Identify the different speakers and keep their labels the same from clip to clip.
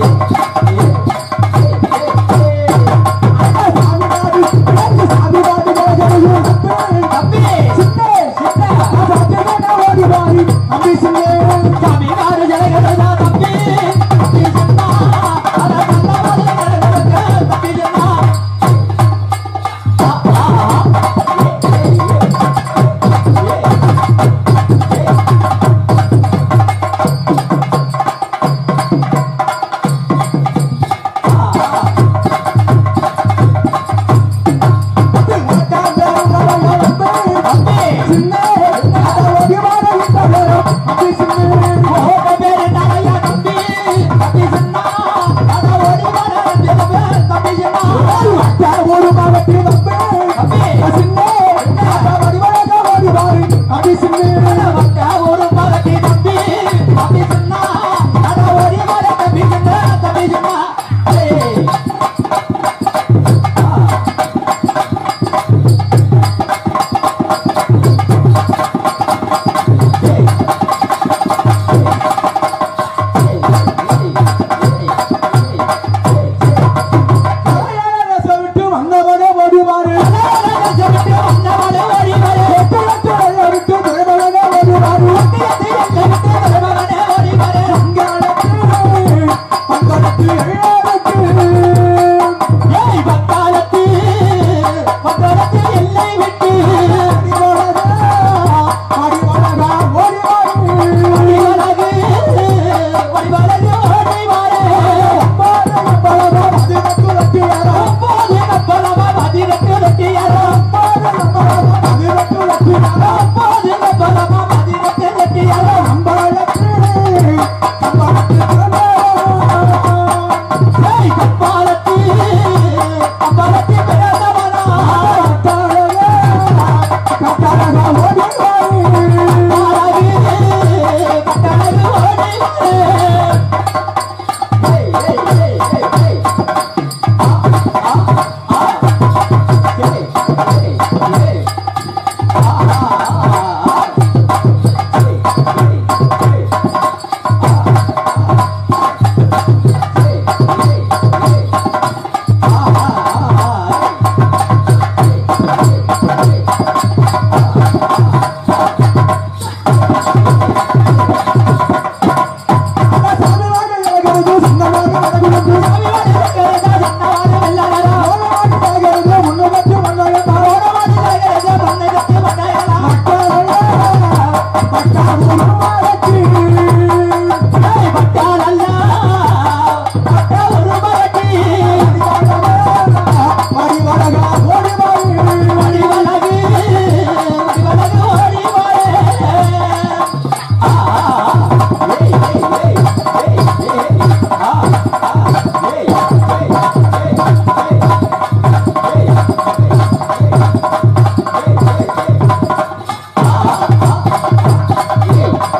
Speaker 1: ஏய்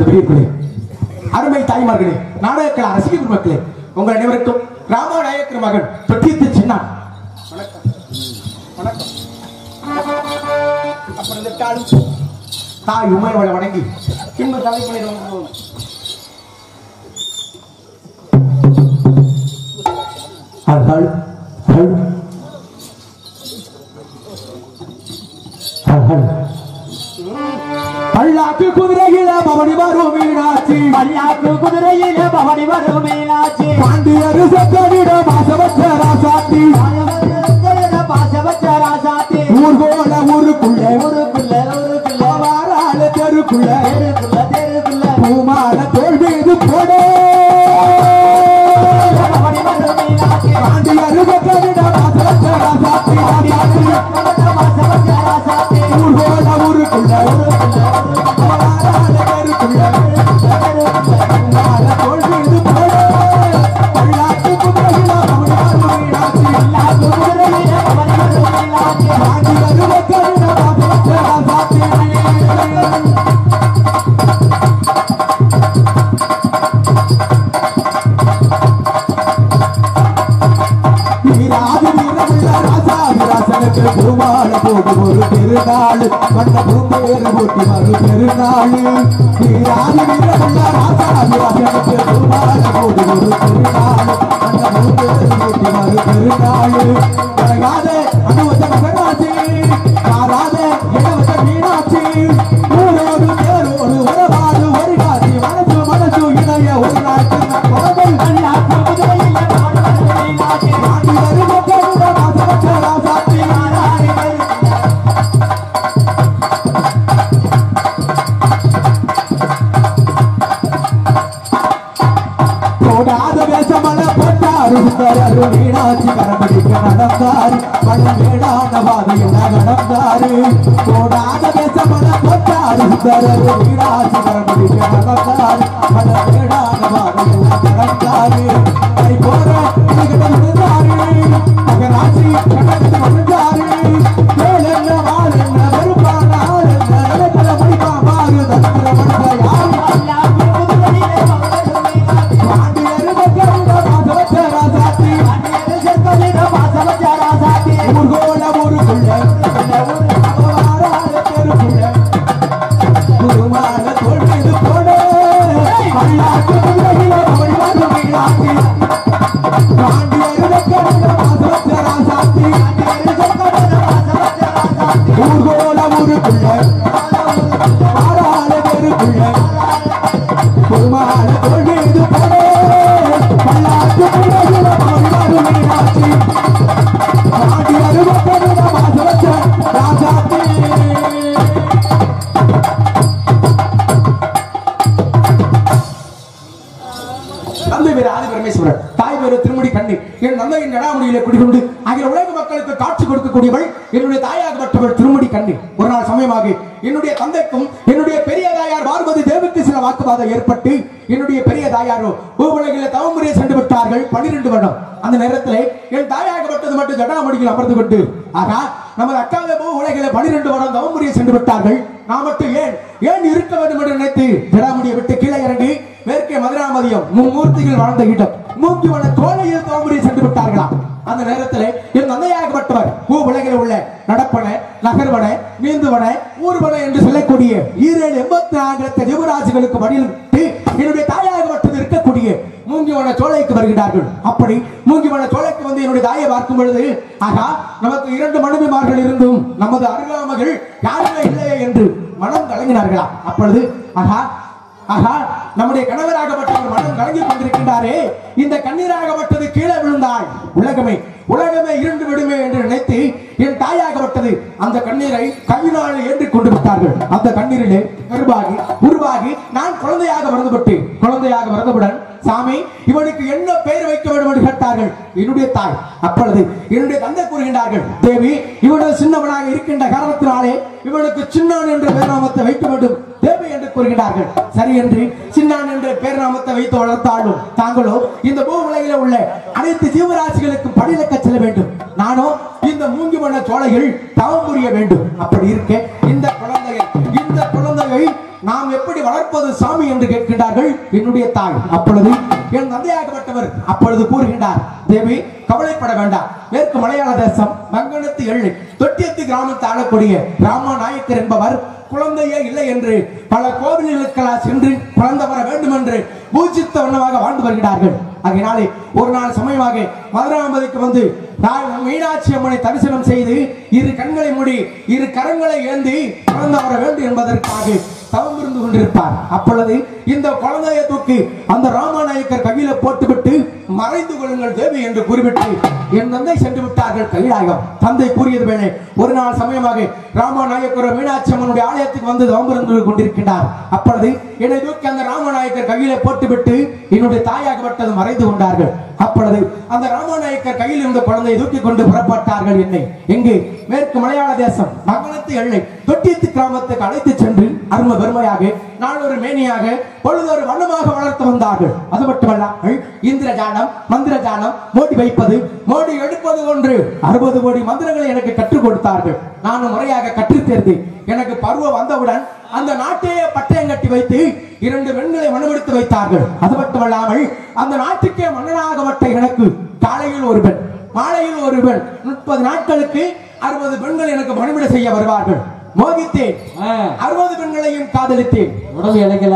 Speaker 1: பெரியவர்களே அருமை தாய்மார்களே நாடகக்கல ரசிக மக்களே உங்கள் அனைவருக்கும் ராமநாயக்கர் மகன் பிரதீத்து சின்னான் வணக்கம் வணக்கம் அப்புறம் இந்த தாளும் தாய் உமையவளை வணங்கி பின்பு தலைப்பணி ஹல் ஹல் ஹல் ஹல் பல்லாக்கு குதிரையில பவனி வரும் மீனாட்சி
Speaker 2: பல்லாக்கு குதிரையில பவனி வரும் மீனாட்சி
Speaker 1: பாண்டியரு செத்தனிட மாசவச்ச ராசாத்தி
Speaker 2: பாசவச்ச ராசாத்தி
Speaker 1: ஊர்கோல ஊருக்குள்ள
Speaker 2: ஊருக்குள்ள ஊருக்குள்ள
Speaker 1: வாராள தெருக்குள்ள
Speaker 2: தெருக்குள்ள தெருக்குள்ள
Speaker 1: பூமால தோல் மீது போட
Speaker 2: பவனி வரும் மீனாட்சி
Speaker 1: பாண்டியரு செத்தனிட மாசவச்ச ராசாத்தி
Speaker 2: பாசவச்ச ராசாத்தி
Speaker 1: ஊர்கோல ஊருக்குள்ள வாராள தெருக்குள்ள பூமால தோல் மீது போட பல்லாக்கு குதிரையில பவனி வரும் மீனாட்சி
Speaker 2: பல்லாக்கு குதிரையில பவனி வரும் மீனாட்சி
Speaker 1: பாண்டியரு செத்தனிட மாசவச்ச ராசாத்தி நீராது வீரமுள்ள ராசாவிராசனுக்கு பூமால போகும் ஒரு பெருநாள் வண்ண பூம்பேறு போட்டி மறு பெருநாள் நீராது வீரமுள்ள ராசாவிராசனுக்கு பூமால போகும் ஒரு பெருநாள் வண்ண பூம்பேறு போட்டி மறு பெருநாள் அழகாத அனுவச்ச மகனாட்சி மாறாத இளவச்ச மீனாட்சி ஊரோடு தேரோடு உறவாடு ஒரு காட்சி மனசு மனசு இணைய ஒரு நாட்டு குழந்தை
Speaker 2: பல்லாக்கு குதிரையில பவனி வரும் மீனாட்சி
Speaker 1: ஆண்டி வரும் மக்களுட மாசவச்ச ராசாத்தி போடாத வேஷமல போட்டாரு சுந்தரரு மீனாட்சி கரம்பிடிக்க நடந்தாரு மண மேடான பாதையில் நடந்தாரு போடாத வேஷமல போட்டாரு சுந்தரரு மீனாட்சி கரம்பிடிக்க நடந்தாரு மண மேடான பாதையில் நடந்தாரு கை போற கிட்ட விழுந்தாரு மகராட்சி கடந்து வந்தாரு வேலென்ன வாழென்ன வெறுப்பான ஆளென்ன நிலக்கல முடிப்பா பாரு தந்திர மனித யாரு
Speaker 2: பல்லாக்கு குதிரையில பவனி வரும் மீனாட்சி
Speaker 1: பாண்டியரு மக்களுட மாசவச்ச ராசாத்தி
Speaker 2: அந்நியரு செத்தலிட பாசவச்ச ராசாத்தி
Speaker 1: ஊர்கோல ஊருக்குள்ள வாராத தெருக்குள்ள குருமான தோல் மீது போட பல்லாக்கு குதிரையில அவள் வந்து மீனாட்சி பாண்டியரு மக்களுட மாசவச்ச ராசாத்தி ஊர்கோல ஊருக்குள்ள வாராத தெருக்குள்ள குருமான தோல் மீது போட பல்லாக்கு குதிரையில அவள் வந்து மீனாட்சி பாண்டியரு மக்களுட மாசவச்ச ராசாத்தி தந்தை பேரு ஆதி பரமேஸ்வரர் தாய் பேரு திருமுடி கண்ணி என் தந்தையின் நடாமுடியிலே குடிகொண்டு அகில உலக மக்களுக்கு காட்சி கொடுக்கக்கூடியவள் என்னுடைய தாயாகப்பட்டவள் திருமுடி கண்ணி ஒரு நாள் சமயமாக என்னுடைய தந்தைக்கும் என்னுடைய பெரிய தாயார் பார்வதி தேவிக்கு சில வாக்குவாதம் ஏற்பட்டு என்னுடைய பெரிய தாயாரோ பூவுலகில தவமுறையை சென்று விட்டார்கள் பன்னிரண்டு வருடம் அந்த நேரத்திலே என் தாயாகப்பட்டது மட்டும் ஜடாமுடியில் அமர்ந்து கொண்டு ஆகா நமது அக்காவை பூ உலகில பன்னிரண்டு வருடம் தவமுறையை சென்று விட்டார்கள் நான் மட்டும் ஏன் ஏன் இருக்க வேண்டும் என்று நினைத்து ஜடாமுடியை விட்டு கீழே இறங்கி மேற்கே மதுராமதியம் மும்மூர்த்திகள் வாழ்ந்த இடம் மூக்கிவன தோலையில் தோமுறை சென்று விட்டார்களாம் அந்த நேரத்தில் என் தந்தையாகப்பட்டவர் பூ உலகில் உள்ள நடப்பன நகர்வன நீந்துவன ஊர்வன என்று சொல்லக்கூடிய ஈரேழு எண்பத்தி நான்கு ஜீவராசிகளுக்கு வழியிட்டு என்னுடைய தாயாகப்பட்டது இருக்கக்கூடிய மூங்கிவன சோலைக்கு வருகிறார்கள் அப்படி மூங்கிவன சோலைக்கு வந்து என்னுடைய தாயை பார்க்கும் பொழுது ஆகா நமக்கு இரண்டு மனைவிமார்கள் இருந்தும் நமது அருகாமைகள் யாருமே இல்லையே என்று மனம் கலங்கினார்களா அப்பொழுது ஆகா ஆகா நம்முடைய கணவராகப்பட்டவர் மனம் கலங்கி கொண்டிருக்கின்றாரே இந்த கண்ணீராகப்பட்டது கீழே விழுந்தாள் உலகமே உலகமே இருண்டு விடுமே என்று நினைத்து என் தாயாகப்பட்டது அந்த கண்ணீரை கையினால் ஏற்றி கொண்டு விட்டார்கள் அந்த கண்ணீரிலே கருவாகி உருவாகி நான் குழந்தையாக மறந்துவிட்டு குழந்தையாக மறந்தவுடன் சாமி இவனுக்கு என்ன பெயர் வைக்க வேண்டும் என்று கேட்டார்கள் என்னுடைய தாய் அப்பொழுது என்னுடைய தந்தை கூறுகின்றார்கள் தேவி இவனது சின்னவனாக இருக்கின்ற காரணத்தினாலே இவனுக்கு சின்னான் என்ற பேர்நாமத்தை வைக்க வேண்டும் தேவி என்று கூறுகிறார்கள் சரி என்று சின்னான் என்ற பேர்நாமத்தை வைத்து வளர்த்தாலும் தாங்களோ இந்த பூ உலகில உள்ள அனைத்து ஜீவராசிகளுக்கும் படியிலக்க செல்ல வேண்டும் நானோ இந்த மூங்கி மண்ண சோலையில் தவம் புரிய வேண்டும் அப்படி இருக்க இந்த குழந்தையை இந்த குழந்தையை நாம் எப்படி வளர்க்க நடப்பது சாமி என்று கேட்கின்றார்கள் என்னுடைய தாய் அப்பொழுது என் தந்தையாகப்பட்டவர் அப்பொழுது கூறுகின்றார் தேவி கவலைப்பட வேண்டாம் மேற்கு மலையாள தேசம் மங்கனத்து எள்ளு தொட்டியத்து கிராமத்தை ஆளக்கூடிய ராமநாயக்கர் என்பவர் குழந்தையே இல்லை என்று பல கோவில்களுக்கெல்லாம் சென்று குழந்தை வர வேண்டும் என்று பூஜித்த வண்ணமாக வாழ்ந்து வருகிறார்கள் அதனாலே ஒரு நாள் சமயமாக மதுராமதிக்கு வந்து தாய் மீனாட்சி அம்மனை தரிசனம் செய்து இரு கண்களை மூடி இரு கரங்களை ஏந்தி குழந்தை வர வேண்டும் என்பதற்காக தவம் இருந்து கொண்டிருப்பார் அப்பொழுது இந்த குழந்தையை தூக்கி அந்த ராமநாயக்கர் கையில போட்டுவிட்டு மறைந்து கொள்ளுங்கள் தேவி என்று கூறிவிட்டு என் தந்தை சென்று விட்டார்கள் கைலாயம் தந்தை கூறியது வேலை ஒரு நாள் சமயமாக ராமநாயக்கர் மீனாட்சி அம்மனுடைய ஆலயத்துக்கு வந்து தவம் இருந்து கொண்டிருக்கின்றார் அப்பொழுது என்னை தூக்கி அந்த ராமநாயக்கர் கையில போட்டுவிட்டு என்னுடைய தாயாகப்பட்டது மறைந்து கொண்டார்கள் அப்பொழுது அந்த ராமநாயக்கர் கையில் இருந்த குழந்தையை தூக்கி கொண்டு புறப்பட்டார்கள் என்னை எங்கு மேற்கு மலையாள தேசம் மகனத்து எல்லை தொட்டியத்து கிராமத்துக்கு அழைத்து சென்று அரும பெருமையாக நாளொரு மேனியாக பொழுதொரு வண்ணமாக வளர்த்து வந்தார்கள் அது மட்டுமல்லாமல் இந்திர ஜாலம் மந்திர ஜாலம் மோடி வைப்பது மோடி எடுப்பது ஒன்று அறுபது கோடி மந்திரங்களை எனக்கு கற்றுக் கொடுத்தார்கள் நானும் முறையாக கற்றுத் தேர்ந்து எனக்கு பருவம் வந்தவுடன் அந்த நாட்டையே பட்டயம் கட்டி வைத்து இரண்டு பெண்களை மனமெடுத்து வைத்தார்கள் அது மட்டுமல்லாமல் அந்த நாட்டுக்கே மன்னனாக வட்ட எனக்கு காலையில் ஒரு பெண் மாலையில் ஒரு பெண் முப்பது நாட்களுக்கு அறுபது பெண்கள் எனக்கு மனுவிட செய்ய வருவார்கள் மோகித்தேன் அறுபது பெண்களையும் காதலித்தேன்
Speaker 3: உடம்பு இழைக்கல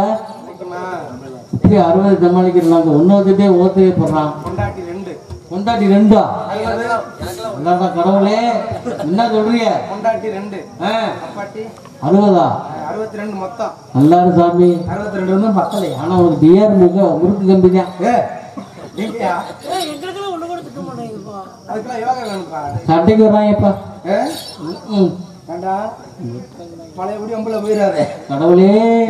Speaker 3: இப்படி அறுபது சமாளிக்கிறாங்க ஒன்னொருத்தே ஓத்தே போடுறான்
Speaker 1: கொண்டாட்டி ரெண்டு
Speaker 3: கொண்டாட்டி ரெண்டா இல்லாத கடவுளே என்ன சொல்றீங்க
Speaker 1: கொண்டாட்டி ரெண்டு
Speaker 3: ஆ,
Speaker 1: அப்பாட்டி
Speaker 3: அறுபதா
Speaker 1: அறுபத்தி ரெண்டு மொத்தம்
Speaker 3: நல்லாரு சாமி
Speaker 1: அறுபத்தி ரெண்டு வந்து பத்தலை
Speaker 3: ஆனா ஒரு டிஆர் மிக முறுக்கு கம்பி தான்
Speaker 1: ஏ நீங்கயா
Speaker 4: எங்களுக்கெல்லாம் ஒண்ணு கூட திட்ட மாட்டேங்குதுப்பா
Speaker 1: அதுக்கெல்லாம் யோகா வேணும்ப்பா
Speaker 3: சட்டைக்கு வர்றாங்கப்பா
Speaker 1: ஏ
Speaker 3: ம்,
Speaker 1: வேண்டா பழையபடி உங்களை போயிடாதே
Speaker 3: கடவுளே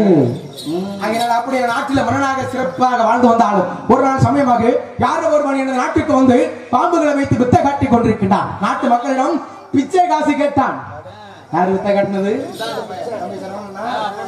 Speaker 1: அதனால அப்படியே நாட்டில் மன்னனாக சிறப்பாக வாழ்ந்து வந்தாலும் ஒரு நாள் சமயமாக யாரோ ஒருவன் எனது நாட்டுக்கு வந்து பாம்புகளை வைத்து வித்தை காட்டி கொண்டிருக்கின்றான் நாட்டு மக்களிடம் பிச்சை காசு கேட்டான் யார் வித்தை காட்டினது தம்பி சரவணனா?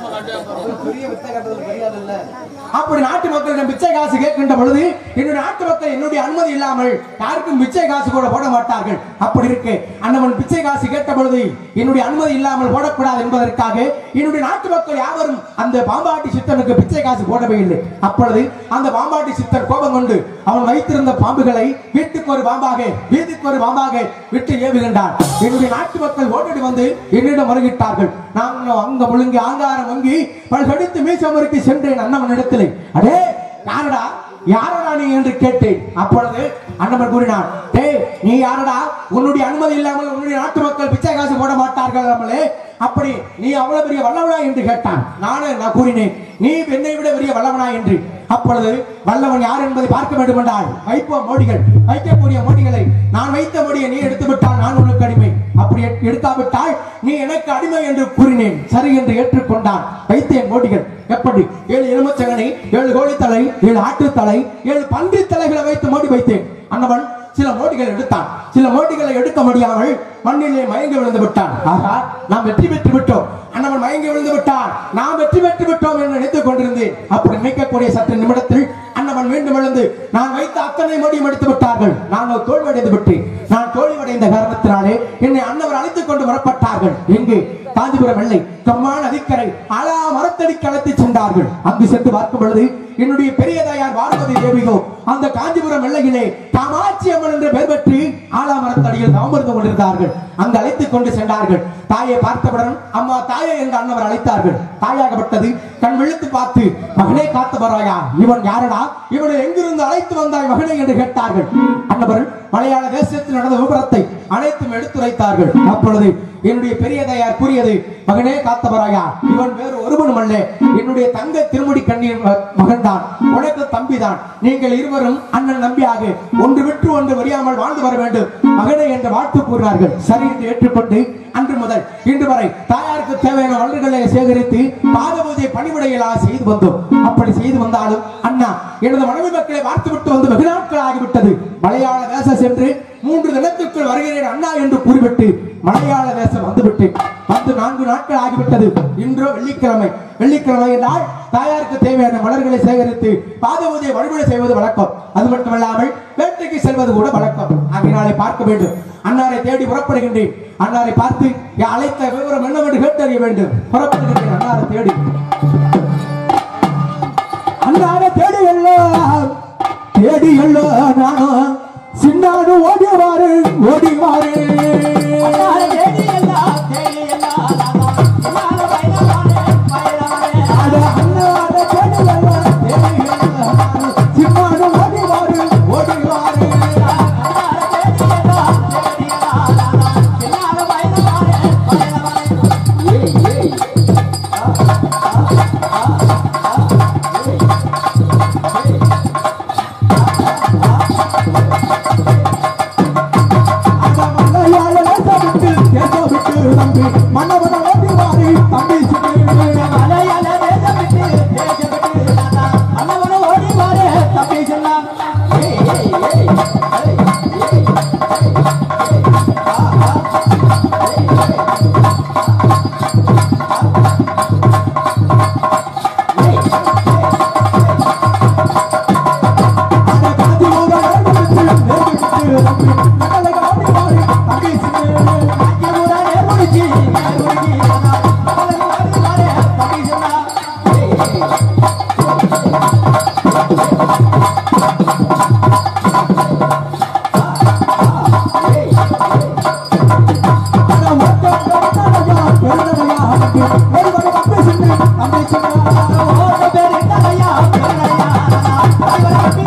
Speaker 1: பெரிய வித்தை காட்டுறது தெரியாது இல்ல அப்படி நாட்டு மக்களிடம் பிச்சை காசு கேட்கின்ற பொழுது என்னுடைய நாட்டு மக்கள் என்னுடைய அனுமதி இல்லாமல் யாருக்கும் பிச்சை காசு கூட போட மாட்டார்கள் அப்படி இருக்கு அண்ணவன் பிச்சை காசு கேட்ட பொழுது என்னுடைய அனுமதி இல்லாமல் போடக்கூடாது என்பதற்காக என்னுடைய நாட்டு மக்கள் யாவரும் அந்த பாம்பாட்டி சித்தனுக்கு பிச்சை காசு போடவே இல்லை அப்பொழுது அந்த பாம்பாட்டி சித்தர் கோபம் கொண்டு அவன் வைத்திருந்த பாம்புகளை வீட்டுக்கு ஒரு பாம்பாக வீதிக்கு ஒரு பாம்பாக விட்டு ஏவுகின்றான் என்னுடைய நாட்டு மக்கள் ஓட்டடி வந்து என்னிடம் வருகிட்டார்கள் நான் அங்க முழுங்கி ஆங்காரம் வங்கி பல்கடித்து மீசமருக்கு சென்றேன் அண்ணவன் இடத்திலே அடே யாரடா யாரடா நீ என்று கேட்டேன் அப்பொழுது அண்ணவன் கூறினான் டேய் நீ யாரடா உன்னுடைய அனுமதி இல்லாமல் உன்னுடைய நாட்டு மக்கள் பிச்சை காசு போட மாட்டார்கள் நம்மளே அப்படி நீ அவ்வளவு பெரிய வல்லவனா என்று கேட்டான் நானே நான் கூறினேன் நீ என்னை விட பெரிய வல்லவனா என்று அப்பொழுது வல்லவன் யார் என்பதை பார்க்க வேண்டும் என்றால் வைப்போம் மோடிகள் வைக்கக்கூடிய மோடிகளை நான் வைத்த மோடியை நீ எடுத்து விட்டால் நான் உனக்கு அடிமை அப்படி எட்- எடுக்காவிட்டால் நீ எனக்கு அடிமை என்று கூறினேன் சரி என்று ஏற்றுக்கொண்டான் வைத்தேன் மோடிகள் எப்படி ஏழு எலுமச்சகனை ஏழு கோழித்தலை ஏழு ஆட்டுத்தலை ஏழு பன்றி தலைகளை வைத்து மோடி வைத்தேன் அன்னவன் சில மோடிகள் எடுத்தான் சில மோடிகளை எடுக்க முடியாமல் மண்ணிலே மயங்கி விழுந்து விட்டான் ஆகா நாம் வெற்றி பெற்று விட்டோம் அண்ணவன் மயங்கி விழுந்து விட்டான் நாம் வெற்றி பெற்று விட்டோம் என்று நினைத்துக் கொண்டிருந்தேன் அப்படி நினைக்கக்கூடிய சற்று நிமிடத்தில் அண்ணவன் மீண்டும் எழுந்து நான் வைத்த அத்தனை மோடியும் எடுத்து விட்டார்கள் நான் ஒரு தோல்வியடைந்து விட்டேன் நான் தோல்வியடைந்த காரணத்தினாலே என்னை அண்ணவர் அழைத்துக் கொண்டு வரப்பட்டார்கள் எங்கு காஞ்சிபுரம் வெள்ளை கம்மான நதிக்கரை அலா மரத்தடிக்கு அழைத்து சென்றார்கள் அங்கு சென்று பார்க்கும் பொழுது என்னுடைய பெரிய தாயார் பார்வதி தேவிகோ அந்த காஞ்சிபுரம் எல்லையிலே காமாட்சி அம்மன் என்று பெயர் பெற்று ஆலாமரத்தடியில் தவமிருந்து கொண்டிருந்தார்கள் அங்கு அழைத்துக் கொண்டு சென்றார்கள் தாயை பார்த்தவுடன் அம்மா தாயை என்று அண்ணவர் அழைத்தார்கள் தாயாகப்பட்டது கண் விழித்து பார்த்து மகனே காத்து வராயா இவன் யாரடா இவனை எங்கிருந்து அழைத்து வந்தாய் மகனே என்று கேட்டார்கள் அண்ணவர்கள் மலையாள தேசத்தில் நடந்த விபரத்தை அனைத்தும் எடுத்துரைத்தார்கள் அப்பொழுது என்னுடைய பெரிய தாயார் கூறியது மகனே காத்தவராயா இவன் வேறு ஒருவனும் அல்ல என்னுடைய தங்க திருமுடி கண்ணீர் மகன்தான் உனக்கு தம்பிதான் நீங்கள் இருவரும் அண்ணன் நம்பியாக ஒன்று விட்டு ஒன்று வரியாமல் வாழ்ந்து வர வேண்டும் மகனே என்று வாழ்த்து கூறினார்கள் சரி என்று ஏற்றுக்கொண்டு அன்று முதல் இன்று வரை தாயாருக்கு தேவையான வளர்களை சேகரித்து பாத பூஜை பணிவிடைகளாக செய்து வந்தோம் அப்படி செய்து வந்தாலும் அண்ணா எனது மனைவி மக்களை பார்த்து விட்டு வந்து வெகு நாட்கள் ஆகிவிட்டது மலையாள தேசம் சென்று மூன்று தினத்திற்குள் வருகிறேன் அண்ணா என்று கூறிவிட்டு மலையாள தேசம் வந்துவிட்டு வந்து நான்கு நாட்கள் ஆகிவிட்டது இன்றோ வெள்ளிக்கிழமை வெள்ளிக்கிழமை என்றால் தாயாருக்கு தேவையான மலர்களை சேகரித்து பாத பூஜை வழிபாடு செய்வது வழக்கம் அது மட்டுமல்லாமல் வேட்டைக்கு செல்வது கூட வழக்கம் ஆகினாலே பார்க்க வேண்டும் அன்னாரை தேடி புறப்படுகின்றேன் அன்னாரை பார்த்து அழைத்த விவரம் என்னவென்று கேட்டறிய வேண்டும் புறப்படுகின்றேன் அன்னாரை தேடி அண்ணார தேடி எல்லாம் தேடி எல்லாம் நானும் சின்னாடு ஓடி வாரு ஓடி வாரு அட அண்ணார தேடி எல்லாம் தேடி எல்லாம் நானும் சின்னாடு ஓடி வாரு ஓடி வாரு அட மலையாள லேசா விட்டு தேச விட்டு நம்பி மன்னவன ஓடி வாரு தம்பி சின்ன அட காதி ஊர நடந்து விட்டு நேர்ந்து விட்டு நம்பி மன்னவன ஓடி வாரு தம்பி சின்ன அட மொத்த மொத்தனையா பெருந்தனையா நம்பி ஓடி வாரு தம்பி சின்ன தம்பி சின்ன